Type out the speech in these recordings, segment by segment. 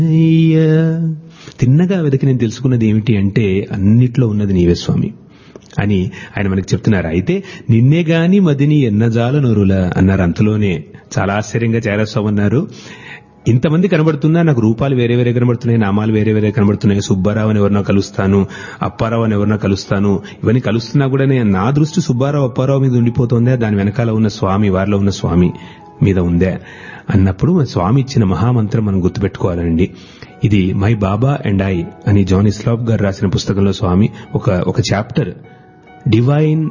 అయ్యా తిన్నగా వెతికి నేను తెలుసుకున్నది ఏమిటి అంటే అన్నిట్లో ఉన్నది నీవే స్వామి అని ఆయన మనకి చెప్తున్నారు అయితే నిన్నే గాని మదిని ఎన్నజాల నొరుల అన్నారు అంతలోనే చాలా ఆశ్చర్యంగా చేరస్వామి అన్నారు ఇంతమంది కనబడుతున్నా నాకు రూపాలు వేరే వేరే కనబడుతున్నాయి నామాలు వేరే వేరే కనబడుతున్నాయి సుబ్బారావు అని ఎవరినో కలుస్తాను అప్పారావు అని ఎవరినో కలుస్తాను ఇవన్నీ కలుస్తున్నా కూడా నేను నా దృష్టి సుబ్బారావు అప్పారావు మీద ఉండిపోతుందా దాని వెనకాల ఉన్న స్వామి వారిలో ఉన్న స్వామి మీద ఉందే అన్నప్పుడు మన స్వామి ఇచ్చిన మహామంత్రం మనం గుర్తుపెట్టుకోవాలండి ఇది మై బాబా అండ్ ఐ అని జాన్ ఇస్లాబ్ గారు రాసిన పుస్తకంలో స్వామి ఒక ఒక chapter divine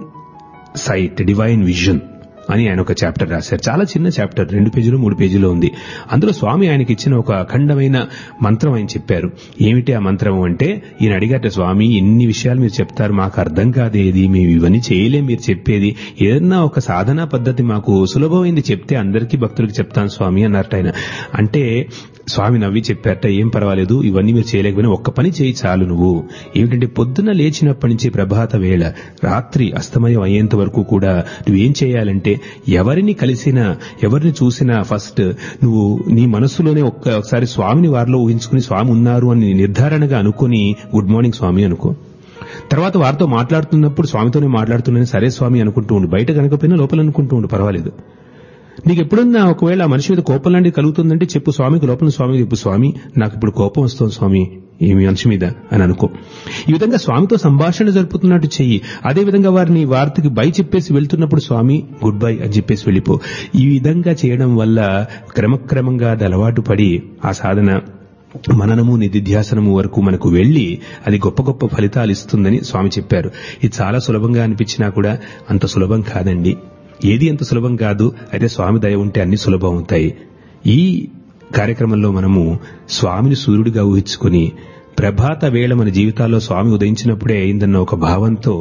sight divine vision అని ఆయన ఒక చాప్టర్ రాశారు చాలా చిన్న చాప్టర్ రెండు పేజీలు మూడు పేజీలో ఉంది అందులో స్వామి ఆయనకి ఇచ్చిన ఒక అఖండమైన మంత్రం ఆయన చెప్పారు ఏమిటి ఆ మంత్రం అంటే ఈయన అడిగాట స్వామి ఇన్ని విషయాలు మీరు చెప్తారు మాకు అర్థం కాదేది మేము ఇవన్నీ చేయలేం మీరు చెప్పేది ఏదన్నా ఒక సాధనా పద్ధతి మాకు సులభమైంది చెప్తే అందరికీ భక్తులకు చెప్తాను స్వామి అన్నారట ఆయన అంటే స్వామి నవ్వి చెప్పారట ఏం పర్వాలేదు ఇవన్నీ మీరు చేయలేకపోయినా ఒక్క పని చేయి చాలు నువ్వు ఏమిటంటే పొద్దున లేచినప్పటి నుంచి ప్రభాత వేళ రాత్రి అస్తమయం అయ్యేంత వరకు కూడా నువ్వేం చేయాలంటే ఎవరిని కలిసినా ఎవరిని చూసినా ఫస్ట్ నువ్వు నీ మనస్సులోనే ఒక్క ఒకసారి స్వామిని వారిలో ఊహించుకుని స్వామి ఉన్నారు అని నిర్ధారణగా అనుకుని గుడ్ మార్నింగ్ స్వామి అనుకో తర్వాత వారితో మాట్లాడుతున్నప్పుడు స్వామితోనే మాట్లాడుతున్నాను సరే స్వామి అనుకుంటూ ఉండు బయట కనుకపోయినా లోపల అనుకుంటూ ఉండు పర్వాలేదు నీకు ఎప్పుడన్నా ఒకవేళ ఆ మనిషి మీద కోపం లాంటిది కలుగుతుందంటే చెప్పు స్వామికి లోపల స్వామికి చెప్పు స్వామి నాకు ఇప్పుడు కోపం వస్తుంది స్వామి ఈ మనిషి మీద అని అనుకో ఈ విధంగా స్వామితో సంభాషణ జరుపుతున్నట్టు చెయ్యి అదే విధంగా వారిని వార్తకి బై చెప్పేసి వెళ్తున్నప్పుడు స్వామి గుడ్ బై అని చెప్పేసి వెళ్ళిపో ఈ విధంగా చేయడం వల్ల క్రమక్రమంగా అది అలవాటు పడి ఆ సాధన మననము నిధిధ్యాసనము వరకు మనకు వెళ్లి అది గొప్ప గొప్ప ఫలితాలు ఇస్తుందని స్వామి చెప్పారు ఇది చాలా సులభంగా అనిపించినా కూడా అంత సులభం కాదండి ఏది అంత సులభం కాదు అయితే స్వామి దయ ఉంటే అన్ని సులభం అవుతాయి ఈ కార్యక్రమంలో మనము స్వామిని సూర్యుడిగా ఊహించుకుని ప్రభాత వేళ మన జీవితాల్లో స్వామి ఉదయించినప్పుడే అయిందన్న ఒక భావంతో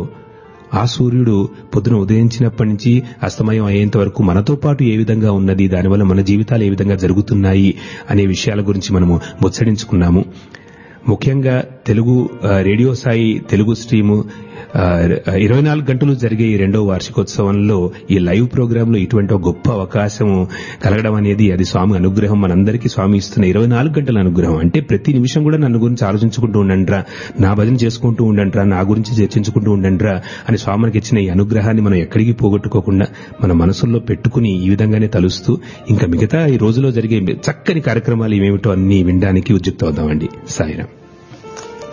ఆ సూర్యుడు పొద్దున ఉదయించినప్పటి నుంచి అస్తమయం అయ్యేంత వరకు మనతో పాటు ఏ విధంగా ఉన్నది దానివల్ల మన జీవితాలు ఏ విధంగా జరుగుతున్నాయి అనే విషయాల గురించి మనము ముచ్చడించుకున్నాము ముఖ్యంగా తెలుగు ఆ, రేడియో సాయి తెలుగు స్ట్రీము ఆ, ఇరవై నాలుగు గంటలు జరిగే ఈ రెండో వార్షికోత్సవంలో ఈ లైవ్ ప్రోగ్రామ్ లో ఇటువంటి ఒక గొప్ప అవకాశం కలగడం అనేది అది స్వామి అనుగ్రహం మనందరికీ స్వామి ఇస్తున్న ఇరవై నాలుగు గంటల అనుగ్రహం అంటే ప్రతి నిమిషం కూడా నన్ను గురించి ఆలోచించుకుంటూ ఉండండిరా నా భజన చేసుకుంటూ ఉండండిరా నా గురించి చర్చించుకుంటూ ఉండండిరా అని స్వామి మనకి ఇచ్చిన ఈ అనుగ్రహాన్ని మనం ఎక్కడికి పోగొట్టుకోకుండా మన మనసుల్లో పెట్టుకుని ఈ విధంగానే తలుస్తూ ఇంకా మిగతా ఈ రోజులో జరిగే చక్కని కార్యక్రమాలు ఏమేమిటో అన్ని వినడానికి ఉద్యుక్తం అవుదామండి సాయిరాం